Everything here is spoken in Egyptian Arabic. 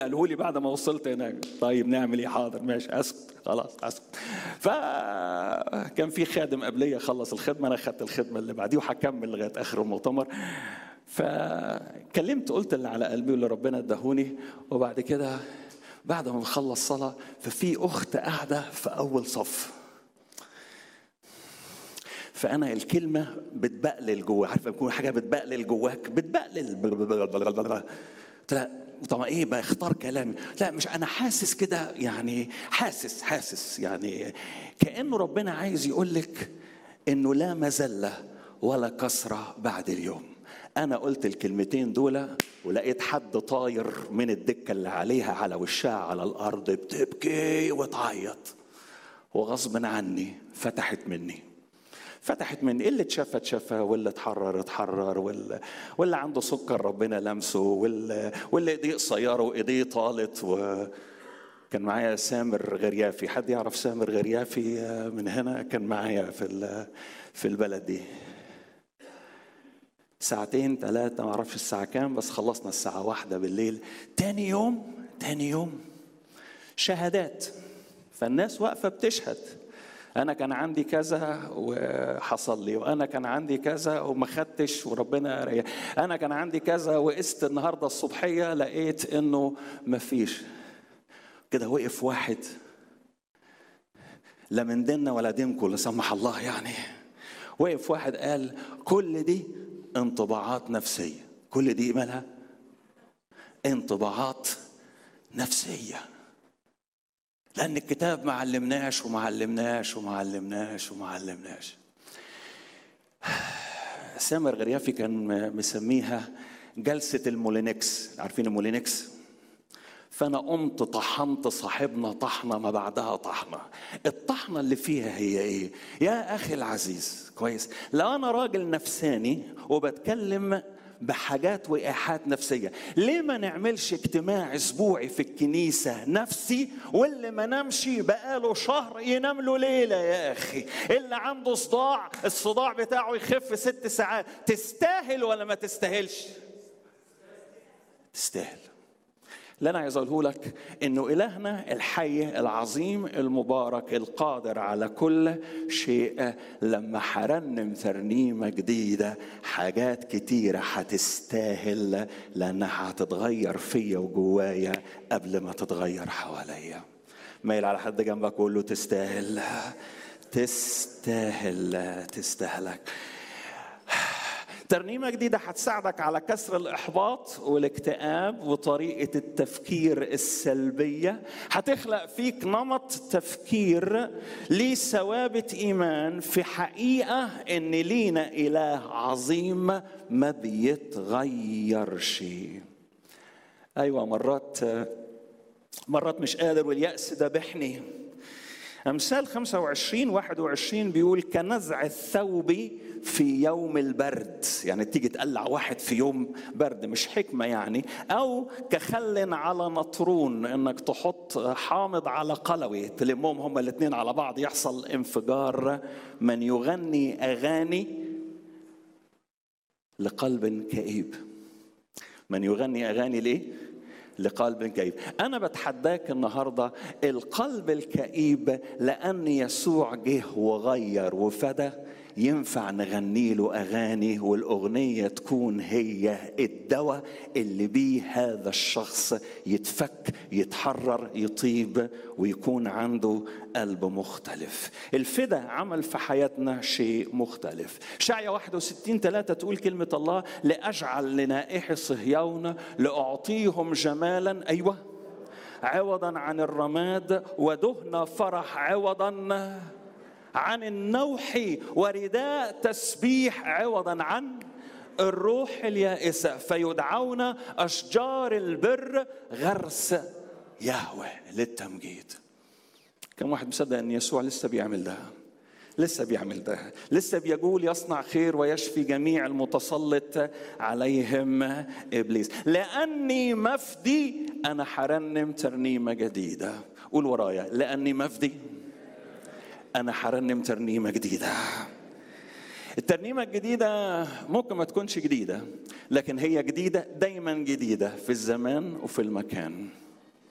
قالوا لي بعد ما وصلت هناك طيب نعمل ايه حاضر ماشي اسكت خلاص اسكت فكان في خادم قبليه خلص الخدمه انا خدت الخدمه اللي بعديه وهكمل لغايه اخر المؤتمر فكلمت قلت اللي على قلبي واللي ربنا اداهوني وبعد كده بعد ما نخلص صلاه ففي اخت قاعده في اول صف فانا الكلمه بتبقلل جواها عارفه بيكون حاجه بتبقلل جواك بتبقلل قلت لا طب ايه بختار كلامي لا مش انا حاسس كده يعني حاسس حاسس يعني كانه ربنا عايز يقول لك انه لا مذله ولا كسره بعد اليوم انا قلت الكلمتين دول ولقيت حد طاير من الدكه اللي عليها على وشها على الارض بتبكي وتعيط وغصب عني فتحت مني فتحت مني اللي اتشفى اتشفى واللي اتحرر اتحرر واللي, واللي عنده سكر ربنا لمسه واللي, واللي ايديه قصيره وايديه طالت و كان معايا سامر غريافي حد يعرف سامر غريافي من هنا كان معايا في في البلد دي ساعتين ثلاثة ما اعرفش الساعة كام بس خلصنا الساعة واحدة بالليل تاني يوم تاني يوم شهادات فالناس واقفة بتشهد انا كان عندي كذا وحصل لي وانا كان عندي كذا وما خدتش وربنا ريح انا كان عندي كذا وقست النهارده الصبحيه لقيت انه ما فيش كده وقف واحد لا من ديننا ولا دينكم لا سمح الله يعني وقف واحد قال كل دي انطباعات نفسيه كل دي مالها انطباعات نفسيه لأن الكتاب ما علمناش وما علمناش وما علمناش وما علمناش سامر غريافي كان مسميها جلسة المولينكس عارفين المولينكس فأنا قمت طحنت صاحبنا طحنة ما بعدها طحنة الطحنة اللي فيها هي إيه يا أخي العزيز كويس لو أنا راجل نفساني وبتكلم بحاجات وايحاءات نفسيه ليه ما نعملش اجتماع اسبوعي في الكنيسه نفسي واللي ما نامش بقاله شهر ينام له ليله يا اخي اللي عنده صداع الصداع بتاعه يخف ست ساعات تستاهل ولا ما تستاهلش تستاهل اللي انا عايز اقوله لك انه الهنا الحي العظيم المبارك القادر على كل شيء لما حرنم ترنيمه جديده حاجات كتيره هتستاهل لانها هتتغير فيا وجوايا قبل ما تتغير حواليا مايل على حد جنبك وقول له تستاهل تستاهل تستاهلك ترنيمه جديده هتساعدك على كسر الاحباط والاكتئاب وطريقه التفكير السلبيه هتخلق فيك نمط تفكير ليه ثوابت ايمان في حقيقه ان لينا اله عظيم ما بيتغيرش ايوه مرات مرات مش قادر والياس ذبحني أمثال 25 21 بيقول كنزع الثوب في يوم البرد يعني تيجي تقلع واحد في يوم برد مش حكمة يعني أو كخل على نطرون إنك تحط حامض على قلوي تلمهم هما الاثنين على بعض يحصل انفجار من يغني أغاني لقلب كئيب من يغني أغاني ليه؟ لقلب كئيب انا بتحداك النهارده القلب الكئيب لان يسوع جه وغير وفدى ينفع نغني له اغاني والاغنيه تكون هي الدواء اللي بيه هذا الشخص يتفك يتحرر يطيب ويكون عنده قلب مختلف الفدا عمل في حياتنا شيء مختلف شعية 61 3 تقول كلمة الله لأجعل لنائح صهيون لأعطيهم جمالا أيوة عوضا عن الرماد ودهن فرح عوضا عن النوح ورداء تسبيح عوضا عن الروح اليائسة فيدعون أشجار البر غرس يهوه للتمجيد كم واحد مصدق أن يسوع لسه بيعمل ده لسه بيعمل ده لسه بيقول يصنع خير ويشفي جميع المتسلط عليهم ابليس لاني مفدي انا حرنم ترنيمه جديده قول ورايا لاني مفدي انا حرنم ترنيمه جديده الترنيمة الجديدة ممكن ما تكونش جديدة لكن هي جديدة دايما جديدة في الزمان وفي المكان